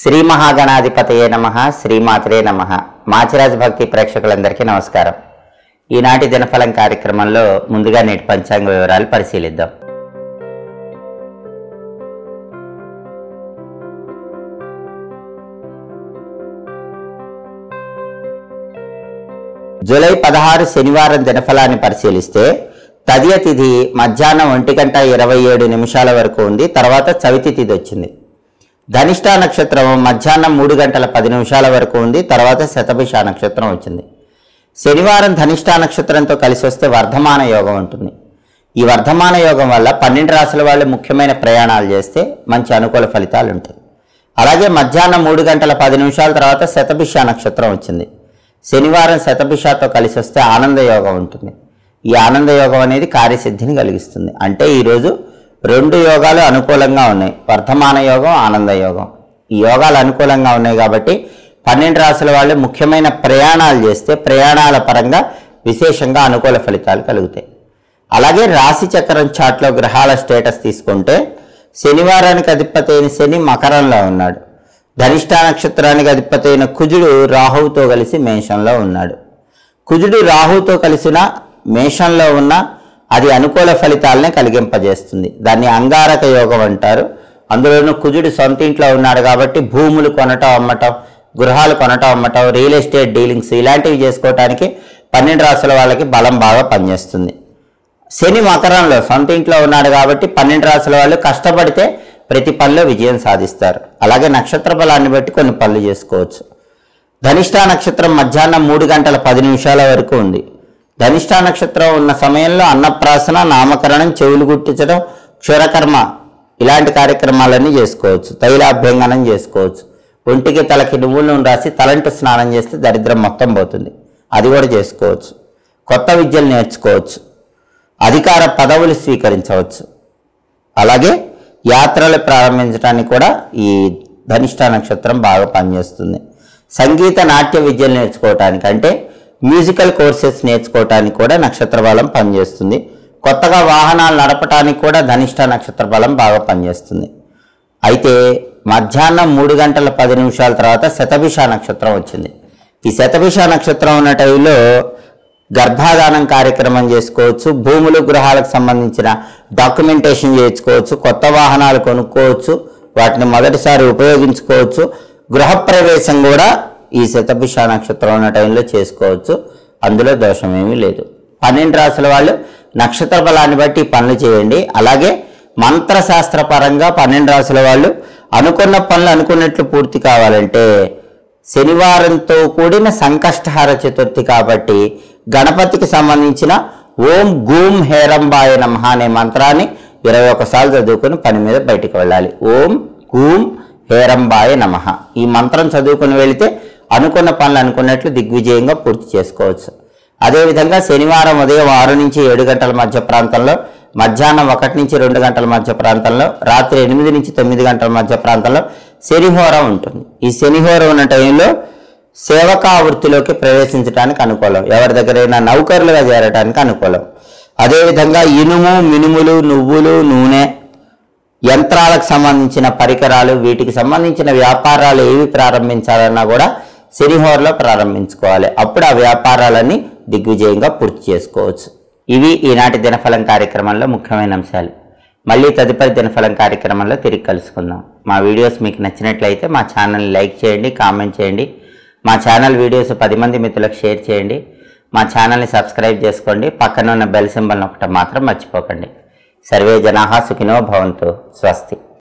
శ్రీ మహాగణాధిపతయే నమ శ్రీమాత్రే నమ మాచిరాజ్ భక్తి ప్రేక్షకులందరికీ నమస్కారం ఈనాటి దినఫలం కార్యక్రమంలో ముందుగా నేటి పంచాంగ వివరాలు పరిశీలిద్దాం జూలై పదహారు శనివారం దినఫలాన్ని పరిశీలిస్తే తదియ తిథి మధ్యాహ్నం ఒంటి గంట ఇరవై ఏడు నిమిషాల వరకు ఉంది తర్వాత చవితి తిథి వచ్చింది ధనిష్ట నక్షత్రం మధ్యాహ్నం మూడు గంటల పది నిమిషాల వరకు ఉంది తర్వాత శతభిష నక్షత్రం వచ్చింది శనివారం ధనిష్ట నక్షత్రంతో కలిసి వస్తే వర్ధమాన యోగం ఉంటుంది ఈ వర్ధమాన యోగం వల్ల పన్నెండు రాసుల వాళ్ళు ముఖ్యమైన ప్రయాణాలు చేస్తే మంచి అనుకూల ఫలితాలు ఉంటాయి అలాగే మధ్యాహ్నం మూడు గంటల పది నిమిషాల తర్వాత శతభిష నక్షత్రం వచ్చింది శనివారం శతభిషతో కలిసి వస్తే ఆనంద యోగం ఉంటుంది ఈ ఆనంద యోగం అనేది కార్యసిద్ధిని కలిగిస్తుంది అంటే ఈరోజు రెండు యోగాలు అనుకూలంగా ఉన్నాయి వర్ధమాన యోగం ఆనంద యోగం ఈ యోగాలు అనుకూలంగా ఉన్నాయి కాబట్టి పన్నెండు రాసుల వాళ్ళు ముఖ్యమైన ప్రయాణాలు చేస్తే ప్రయాణాల పరంగా విశేషంగా అనుకూల ఫలితాలు కలుగుతాయి అలాగే రాశి చక్రం చాట్లో గ్రహాల స్టేటస్ తీసుకుంటే శనివారానికి అధిపతి అయిన శని మకరంలో ఉన్నాడు ధనిష్ట నక్షత్రానికి అధిపతి అయిన కుజుడు రాహువుతో కలిసి మేషంలో ఉన్నాడు కుజుడు రాహుతో కలిసిన మేషంలో ఉన్న అది అనుకూల ఫలితాలనే కలిగింపజేస్తుంది దాన్ని అంగారక యోగం అంటారు అందులోనూ కుజుడు సొంత ఇంట్లో ఉన్నాడు కాబట్టి భూములు కొనటం అమ్మటం గృహాలు కొనటం అమ్మటం రియల్ ఎస్టేట్ డీలింగ్స్ ఇలాంటివి చేసుకోవటానికి పన్నెండు రాసుల వాళ్ళకి బలం బాగా పనిచేస్తుంది శని మకరంలో సొంత ఇంట్లో ఉన్నాడు కాబట్టి పన్నెండు రాసుల వాళ్ళు కష్టపడితే ప్రతి పనిలో విజయం సాధిస్తారు అలాగే నక్షత్ర బలాన్ని బట్టి కొన్ని పనులు చేసుకోవచ్చు ధనిష్ట నక్షత్రం మధ్యాహ్నం మూడు గంటల పది నిమిషాల వరకు ఉంది ధనిష్ట నక్షత్రం ఉన్న సమయంలో అన్నప్రాసన నామకరణం చెవులు గుట్టించడం క్షురకర్మ ఇలాంటి కార్యక్రమాలన్నీ చేసుకోవచ్చు తైలాభ్యంగనం చేసుకోవచ్చు ఒంటికి తలకి నువ్వుల నూనె రాసి తలంటు స్నానం చేస్తే దరిద్రం మొత్తం పోతుంది అది కూడా చేసుకోవచ్చు కొత్త విద్యలు నేర్చుకోవచ్చు అధికార పదవులు స్వీకరించవచ్చు అలాగే యాత్రలు ప్రారంభించడానికి కూడా ఈ ధనిష్ట నక్షత్రం బాగా పనిచేస్తుంది సంగీత నాట్య విద్యలు నేర్చుకోవటానికి అంటే మ్యూజికల్ కోర్సెస్ నేర్చుకోవటానికి కూడా నక్షత్ర బలం పనిచేస్తుంది కొత్తగా వాహనాలు నడపటానికి కూడా ధనిష్ట నక్షత్ర బలం బాగా పనిచేస్తుంది అయితే మధ్యాహ్నం మూడు గంటల పది నిమిషాల తర్వాత శతభిష నక్షత్రం వచ్చింది ఈ శతభిష నక్షత్రం ఉన్న టైంలో గర్భాధానం కార్యక్రమం చేసుకోవచ్చు భూములు గృహాలకు సంబంధించిన డాక్యుమెంటేషన్ చేయించుకోవచ్చు కొత్త వాహనాలు కొనుక్కోవచ్చు వాటిని మొదటిసారి ఉపయోగించుకోవచ్చు గృహప్రవేశం కూడా ఈ శతభిష నక్షత్రం ఉన్న టైంలో చేసుకోవచ్చు అందులో దోషం ఏమీ లేదు పన్నెండు రాసుల వాళ్ళు నక్షత్ర బలాన్ని బట్టి ఈ పనులు చేయండి అలాగే మంత్రశాస్త్ర పరంగా పన్నెండు రాసుల వాళ్ళు అనుకున్న పనులు అనుకున్నట్లు పూర్తి కావాలంటే శనివారంతో కూడిన సంకష్టహార చతుర్థి కాబట్టి గణపతికి సంబంధించిన ఓం గూం హేరంబాయ నమః అనే మంత్రాన్ని ఇరవై ఒకసార్లు చదువుకొని పని మీద బయటికి వెళ్ళాలి ఓం గూం హేరంబాయ నమః ఈ మంత్రం చదువుకుని వెళితే అనుకున్న పనులు అనుకున్నట్లు దిగ్విజయంగా పూర్తి చేసుకోవచ్చు అదేవిధంగా శనివారం ఉదయం ఆరు నుంచి ఏడు గంటల మధ్య ప్రాంతంలో మధ్యాహ్నం ఒకటి నుంచి రెండు గంటల మధ్య ప్రాంతంలో రాత్రి ఎనిమిది నుంచి తొమ్మిది గంటల మధ్య ప్రాంతంలో శనిహోరం ఉంటుంది ఈ శనిహోరం ఉన్న టైంలో సేవకా వృత్తిలోకి ప్రవేశించడానికి అనుకూలం ఎవరి దగ్గరైనా నౌకరులుగా చేరడానికి అనుకూలం అదేవిధంగా ఇనుము మినుములు నువ్వులు నూనె యంత్రాలకు సంబంధించిన పరికరాలు వీటికి సంబంధించిన వ్యాపారాలు ఏవి ప్రారంభించాలన్నా కూడా శనిహోరలో ప్రారంభించుకోవాలి అప్పుడు ఆ వ్యాపారాలన్నీ దిగ్విజయంగా పూర్తి చేసుకోవచ్చు ఇవి ఈనాటి దినఫలం కార్యక్రమంలో ముఖ్యమైన అంశాలు మళ్ళీ తదుపరి దినఫలం కార్యక్రమంలో తిరిగి కలుసుకుందాం మా వీడియోస్ మీకు నచ్చినట్లయితే మా ఛానల్ని లైక్ చేయండి కామెంట్ చేయండి మా ఛానల్ వీడియోస్ పది మంది మిత్రులకు షేర్ చేయండి మా ఛానల్ని సబ్స్క్రైబ్ చేసుకోండి పక్కన ఉన్న బెల్ సింబల్ నొక్కటం మాత్రం మర్చిపోకండి సర్వే జనాహా సుఖినో భవంతు స్వస్తి